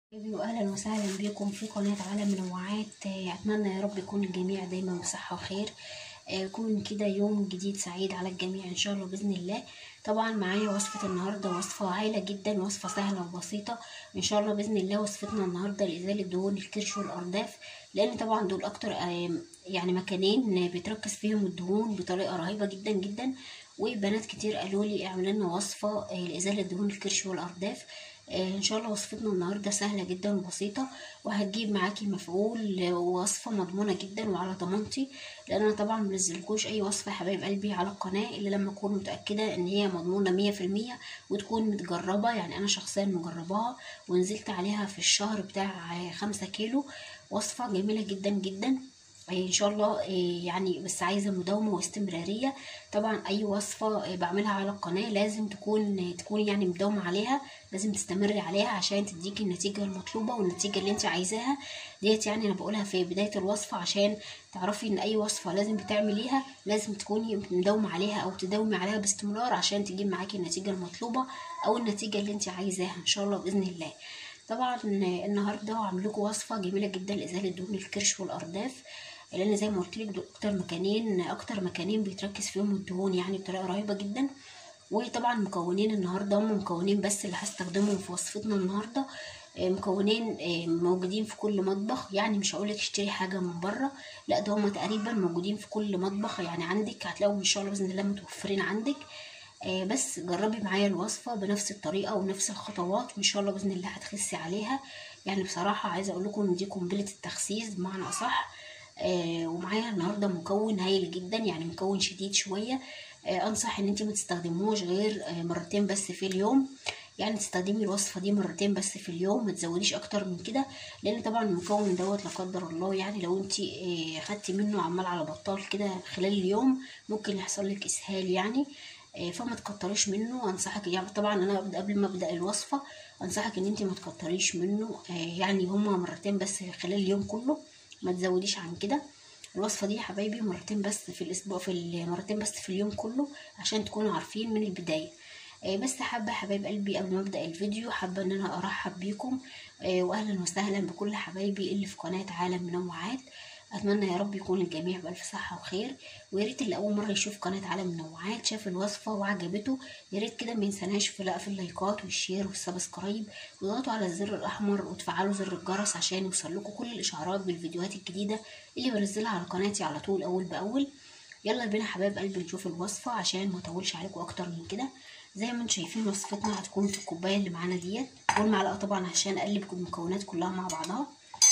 واهلا وسهلا بكم في قناه عالم منوعات آه، اتمنى يا رب يكون الجميع دايما بصحه وخير آه، يكون كده يوم جديد سعيد على الجميع ان شاء الله باذن الله طبعا معايا وصفه النهارده وصفه هايله جدا وصفه سهله وبسيطه ان شاء الله باذن الله وصفتنا النهارده لازاله دهون الكرش والارداف لان طبعا دول اكتر آه، يعني مكانين بتركز فيهم الدهون بطريقه رهيبه جدا جدا وبنات كتير قالوا لي اعمل لنا وصفه آه، لازاله دهون الكرش والارداف آه، ان شاء الله وصفتنا النهارده سهله جدا وبسيطه وهتجيب معاكي مفعول آه، ووصفه مضمونه جدا وعلى ضمانتي لان انا طبعا منزلكوش اي وصفه يا حبايب قلبي على القناه الا لما اكون متاكده ان هي مضمونه مية في المية وتكون متجربه يعني انا شخصيا مجرباها ونزلت عليها في الشهر بتاع آه، خمسة كيلو وصفه جميله جدا جدا ان شاء الله إيه يعني بس عايزه مداومه واستمراريه طبعا اي وصفه إيه بعملها على القناه لازم تكون تكون يعني مداومه عليها لازم تستمري عليها عشان تديكي النتيجه المطلوبه والنتيجه اللي انت عايزاها ديت يعني انا بقولها في بدايه الوصفه عشان تعرفي ان اي وصفه لازم بتعمليها لازم تكوني مداومه عليها او تداومي عليها باستمرار عشان تجيب معاكي النتيجه المطلوبه او النتيجه اللي انت عايزاها ان شاء الله باذن الله طبعا النهارده هعمل لكم وصفه جميله جدا لازاله دهون الكرش والارداف لان زي ما قلت لك دول اكتر مكانين اكتر مكانين بيتركز فيهم الدهون يعني بطريقه رهيبه جدا وطبعا مكونين النهارده هم مكونين بس اللي هستخدمهم في وصفتنا النهارده آه، مكونين آه، موجودين في كل مطبخ يعني مش هقولك اشتري حاجه من بره لا ده هم تقريبا موجودين في كل مطبخ يعني عندك هتلاقوا ان شاء الله باذن الله متوفرين عندك آه، بس جربي معايا الوصفه بنفس الطريقه ونفس الخطوات وان شاء الله باذن الله هتخسي عليها يعني بصراحه عايزه اقول لكم ان دي قنبله التخسيس بمعنى اصح آه ومعايا النهارده مكون هايل جدا يعني مكون شديد شويه آه انصح ان انت ما تستخدموش غير آه مرتين بس في اليوم يعني تستخدمي الوصفه دي مرتين بس في اليوم ما تزوديش اكتر من كده لان طبعا المكون دوت لا قدر الله يعني لو انت آه خدتي منه عمال على بطال كده خلال اليوم ممكن يحصل لك اسهال يعني آه فما تكتريش منه انصحك يعني طبعا انا قبل ما ابدا الوصفه انصحك ان انت ما تكتريش منه آه يعني هما مرتين بس خلال اليوم كله ما تزوديش عن كده الوصفه دي يا حبايبي مرتين بس في الاسبوع في مرتين بس في اليوم كله عشان تكونوا عارفين من البدايه آه بس حابه حبايب قلبي قبل ما ابدا الفيديو حابه ان انا ارحب بيكم آه واهلا وسهلا بكل حبايبي اللي في قناه عالم منوعات اتمنى يا رب يكون الجميع بالف صحه وخير ويا ريت اللي اول مره يشوف قناه عالم منوعات شاف الوصفه وعجبته يا ريت كده ما ينساناش في لا في اللايكات والشير والسبسكرايب واضغطوا على الزر الاحمر وتفعلوا زر الجرس عشان يوصل لكم كل الاشعارات بالفيديوهات الجديده اللي بنزلها على قناتي على طول اول باول يلا بينا حبايب قلبي نشوف الوصفه عشان ما اطولش عليكم اكتر من كده زي ما انتم شايفين وصفتنا هتكون في الكوبايه اللي معانا ديت والمعلقه طبعا عشان اقلب المكونات كلها مع بعضها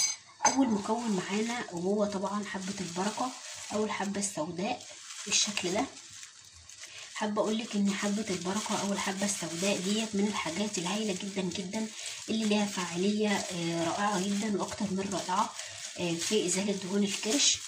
اول مكون معانا وهو طبعا حبه البركه او الحبه السوداء بالشكل ده حابه اقول لك ان حبه البركه او الحبه السوداء ديت من الحاجات الهايله جدا جدا اللي ليها فاعليه رائعه جدا واكتر من رائعه في ازاله دهون الكرش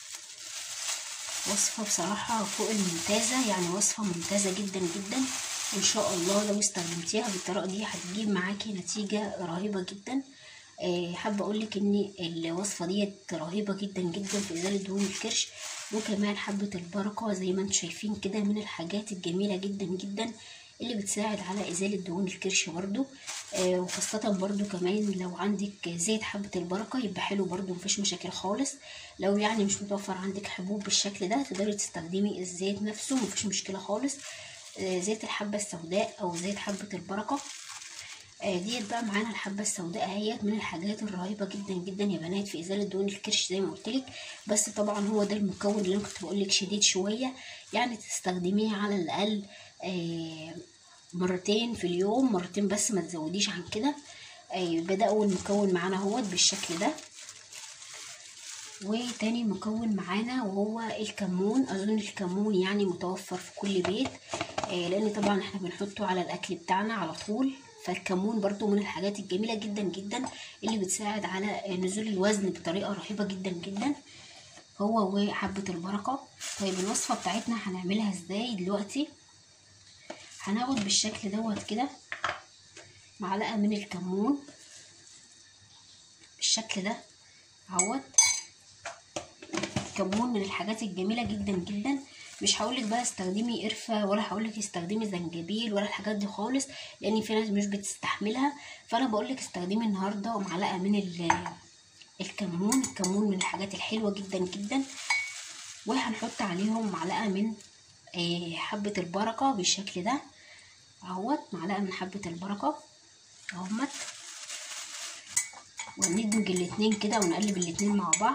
وصفه بصراحه فوق الممتازه يعني وصفه ممتازه جدا جدا وان شاء الله لو استخدمتيها بالطريقه دي هتجيب معاكي نتيجه رهيبه جدا حابه اقول لك ان الوصفه ديت رهيبه جدا جدا في ازاله دهون الكرش وكمان حبه البركه زي ما انتم شايفين كده من الحاجات الجميله جدا جدا اللي بتساعد على ازاله دهون الكرش برضو آه وخاصه برضو كمان لو عندك زيت حبه البركه يبقى حلو برضو مفيش مشاكل خالص لو يعني مش متوفر عندك حبوب بالشكل ده تقدري تستخدمي الزيت نفسه مفيش مشكله خالص آه زيت الحبه السوداء او زيت حبه البركه آه ديت بقى معانا الحبه السوداء اهيت من الحاجات الرهيبه جدا جدا يا بنات في ازاله دهون الكرش زي ما قلت لك بس طبعا هو ده المكون اللي انا كنت بقول لك شديد شويه يعني تستخدميه على الاقل آه مرتين في اليوم مرتين بس ما تزوديش عن كده آه بدا اول مكون معانا اهوت بالشكل ده وتاني مكون معانا وهو الكمون اظن الكمون يعني متوفر في كل بيت لان طبعا احنا بنحطه على الاكل بتاعنا على طول فالكمون برضو من الحاجات الجميلة جدا جدا اللي بتساعد على نزول الوزن بطريقة رهيبة جدا جدا هو وحبة البركة طيب الوصفة بتاعتنا هنعملها ازاي دلوقتي هناخد بالشكل دوت كده معلقة من الكمون بالشكل ده اهوت الكمون من الحاجات الجميله جدا جدا مش هقولك بقى استخدمي قرفه ولا هقولك استخدمي زنجبيل ولا الحاجات دي خالص لان في ناس مش بتستحملها فانا بقولك استخدمي النهارده معلقه من الكمون الكمون من الحاجات الحلوه جدا جدا وهنحط عليهم معلقه من حبه البركه بالشكل ده اهوت معلقه من حبه البركه اهمت وندمج الاتنين كده ونقلب الاتنين مع بعض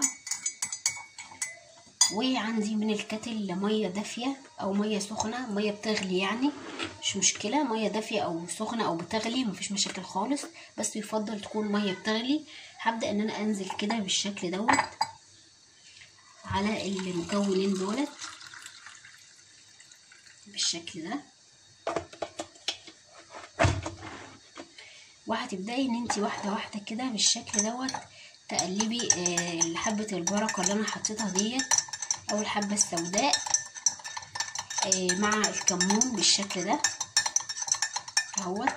وعندي من الكتل ميه دافيه او ميه سخنه ميه بتغلي يعني مش مشكله ميه دافيه او سخنه او بتغلي مفيش مشاكل خالص بس يفضل تكون ميه بتغلي هبدا ان انا انزل كده بالشكل دوت على المكونين دولت بالشكل ده وهتبداي ان انت واحده واحده كده بالشكل دوت تقلبي آه حبه البركه اللي انا حطيتها ديت او الحبه السوداء آه مع الكمون بالشكل ده اهوت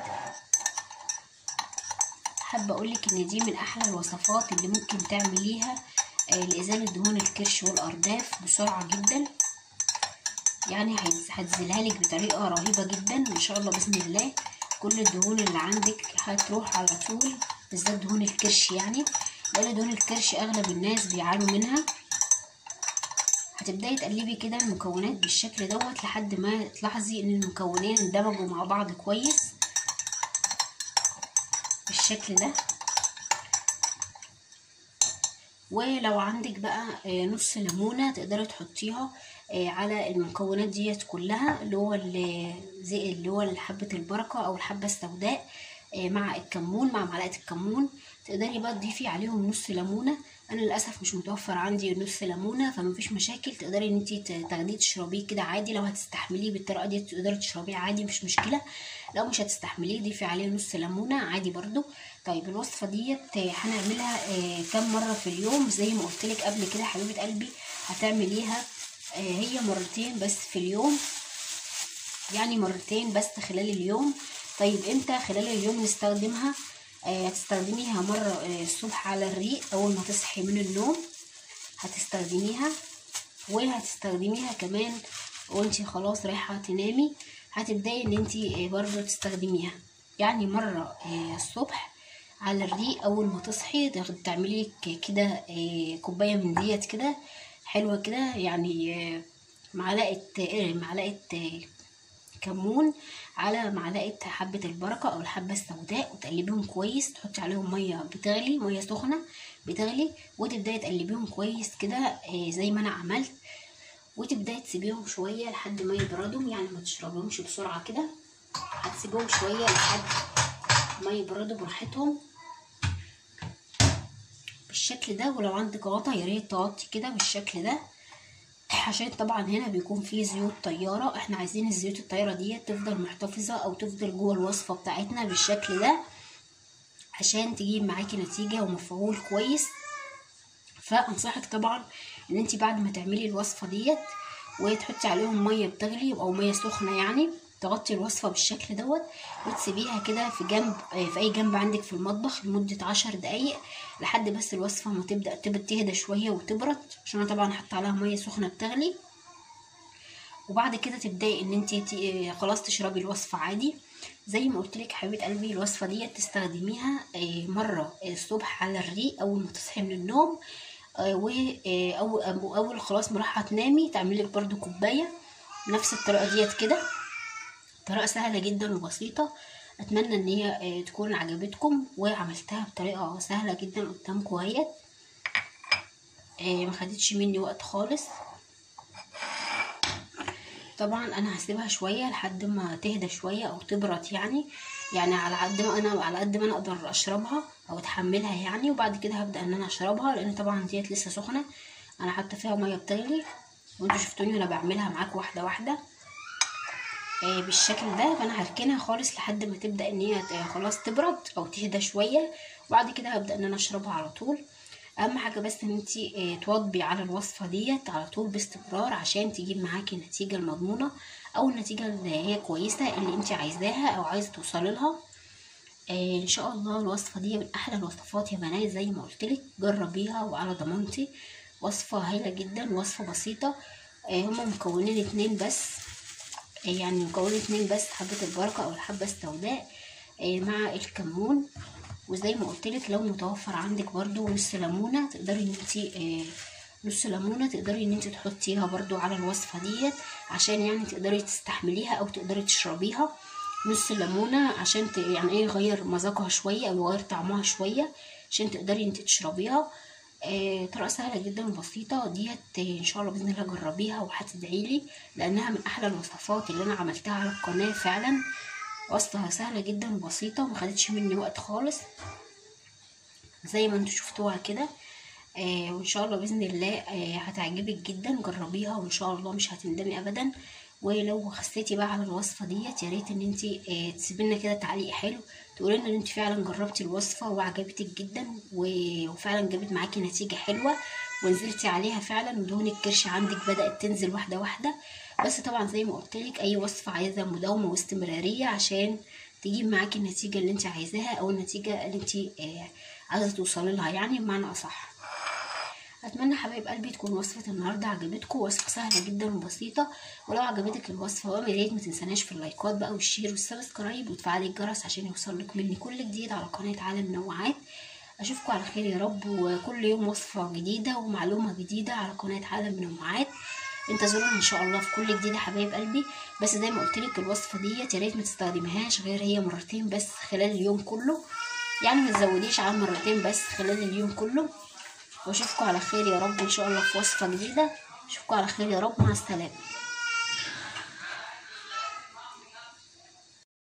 حابه اقولك ان دي من احلى الوصفات اللي ممكن تعمليها آه لازاله دهون الكرش والارداف بسرعه جدا يعني هتزيلها لك بطريقه رهيبه جدا ما شاء الله باذن الله كل الدهون اللي عندك هتروح على طول بالذات دهون الكرش يعني لان دهون الكرش اغلب الناس بيعانوا منها هتبداي تقلبي كده المكونات بالشكل دوت لحد ما تلاحظي ان المكونين اندمجوا مع بعض كويس بالشكل ده ولو عندك بقى نص ليمونه تقدري تحطيها على المكونات ديت كلها اللي هو زي اللي هو حبه البركه او الحبه السوداء مع الكمون مع معلقه الكمون تقدري بقى تضيفي عليهم نص ليمونه انا للاسف مش متوفر عندي نص ليمونه فمفيش مشاكل تقدري ان انت تاخديه تشربيه كده عادي لو هتستحمليه بالطريقه دي تقدري تشربيه عادي مش مشكله لو مش هتستحمليه ضيفي عليه نص ليمونه عادي برضو طيب الوصفه ديت هنعملها كام مره في اليوم زي ما قلت لك قبل كده حبيبه قلبي هتعمليها هي مرتين بس في اليوم يعني مرتين بس خلال اليوم طيب امتى خلال اليوم نستخدمها هتستخدميها مرة الصبح على الريق أول ما تصحي من النوم هتستخدميها وهتستخدميها كمان وانتي خلاص رايحة تنامي هتبدأي ان انتي برضو تستخدميها يعني مرة الصبح على الريق أول ما تصحي تعملي كده كوباية من ديت كده حلوة كده يعني معلقة معلقة كمون على معلقه حبه البركه او الحبه السوداء وتقلبيهم كويس تحطي عليهم ميه بتغلي ميه سخنه بتغلي وتبداي تقلبيهم كويس كده زي ما انا عملت وتبداي تسيبيهم شويه لحد ما يبردوا يعني ما تشربيهمش بسرعه كده هتسيبيهم شويه لحد ما يبردوا براحتهم بالشكل ده ولو عندك غطا يا ريت تغطي كده بالشكل ده عشان طبعا هنا بيكون فيه زيوت طيارة احنا عايزين الزيوت الطيارة دي تفضل محتفظة او تفضل جوه الوصفة بتاعتنا بالشكل ده عشان تجيب معاكي نتيجة ومفعول كويس فانصحك طبعا ان انت بعد ما تعملي الوصفة ديت وتحطي عليهم مية بتغلي او مية سخنة يعني تغطي الوصفة بالشكل دوت وتسيبيها كده في جنب في اي جنب عندك في المطبخ لمدة عشر دقايق لحد بس الوصفة ما تبدأ تهدى شوية وتبرد عشان انا طبعا حاطة عليها مية سخنة بتغلي وبعد كده تبدأي ان انت خلاص تشربي الوصفة عادي زي ما قلت لك حبيبه قلبي الوصفه دي تستخدميها مره الصبح على الريق اول ما تصحي من النوم و او اول خلاص ما رايحه تنامي تعملي لك برده كوبايه نفس الطريقه ديت كده طريقه سهله جدا وبسيطه اتمنى ان هي تكون عجبتكم وعملتها بطريقه سهله جدا قدامكم اهيت ما خدتش مني وقت خالص طبعا انا هسيبها شويه لحد ما تهدى شويه او تبرد يعني يعني على قد ما انا على قد ما انا اقدر اشربها او اتحملها يعني وبعد كده هبدا ان انا اشربها لان طبعا ديت لسه سخنه انا حاطه فيها ميه بتغلي وانتوا شفتوني وانا بعملها معاكم واحده واحده آه بالشكل ده فانا هركنها خالص لحد ما تبدا ان هي خلاص تبرد او تهدى شويه وبعد كده هبدا ان انا اشربها على طول اهم حاجه بس ان انت تواظبي على الوصفه ديت على طول باستمرار عشان تجيب معاكي النتيجه المضمونه او النتيجه اللي هي كويسه اللي انت عايزاها او عايزه توصلي لها آه ان شاء الله الوصفه دي من احلى الوصفات يا بنات زي ما قلت لك جربيها وعلى ضمانتي وصفة هايلة جدا وصفة بسيطة آه، هما مكونين اتنين بس آه، يعني مكونين اتنين بس حبة البركة او الحبة السوداء آه، مع الكمون وزي ما قلتلك لو متوفر عندك برضو نص ليمونة تقدري ان انتي نص ليمونة تقدري ان انتي تحطيها برضو على الوصفة ديت عشان يعني تقدري تستحمليها او تقدري تشربيها نص ليمونة عشان ت... يعني ايه يغير مذاقها شوية او يغير طعمها شوية عشان تقدري انت تشربيها آه طريقة سهلة جدا وبسيطة ديت آه، ان شاء الله باذن الله جربيها وهتدعيلي لانها من احلى الوصفات اللي انا عملتها على القناة فعلا وصفة سهلة جدا وبسيطة ومخدتش مني وقت خالص زي ما انتوا شفتوها كده آه وان شاء الله باذن الله آه هتعجبك جدا جربيها وان شاء الله مش هتندمي ابدا ولو خسيتي بقى على الوصفه ديت يا ريت ان انت آه تسيبي لنا كده تعليق حلو تقولي لنا ان انت فعلا جربتي الوصفه وعجبتك جدا و- وفعلا جابت معاكي نتيجه حلوه ونزلتي عليها فعلا ودهون الكرش عندك بدات تنزل واحده واحده بس طبعا زي ما قلت لك اي وصفه عايزه مداومه واستمراريه عشان تجيب معاكي النتيجه اللي انت عايزاها او النتيجه اللي انت آه عايزه توصلي لها يعني بمعنى اصح اتمنى حبايب قلبي تكون وصفه النهارده عجبتكم وصفه سهله جدا وبسيطه ولو عجبتك الوصفه بقى يا ريت ما تنساناش في اللايكات بقى والشير والسبسكرايب وتفعلي الجرس عشان يوصلك مني كل جديد على قناه عالم نوعات اشوفكم على خير يا رب وكل يوم وصفه جديده ومعلومه جديده على قناه عالم نوعات انتظرونا ان شاء الله في كل جديد يا حبايب قلبي بس زي ما قلت لك الوصفه ديت يا ريت ما تستخدميهاش غير هي مرتين بس خلال اليوم كله يعني ما تزوديش عن مرتين بس خلال اليوم كله واشوفكم على خير يا رب ان شاء الله في وصفه جديده اشوفكم على خير يا رب مع السلامه